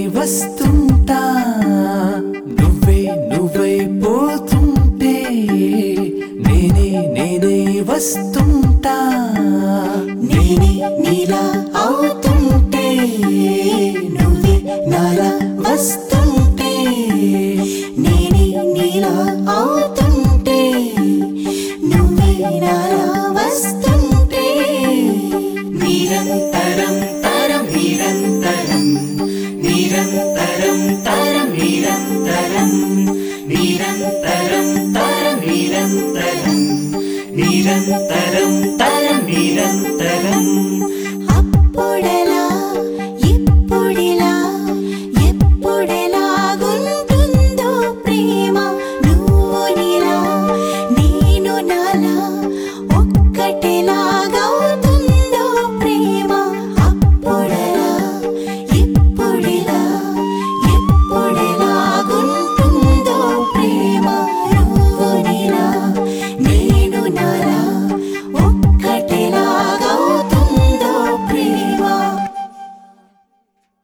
వస్తుంటా నువ్వే నువ్వై పోతుంటే నేనే నేనే వస్తుంటా నేనే నీలా అవుతుంటే నువ్వే నాలా వస్తుంటే నేనే నీలా అవుతుంటే నువ్వే నాలా వస్తుంటే నిరంతరం తరం నిరంతరం నిరంతరం తరం నిరంతరం నిరంతరం తరం నిరంతరం నిరంతరం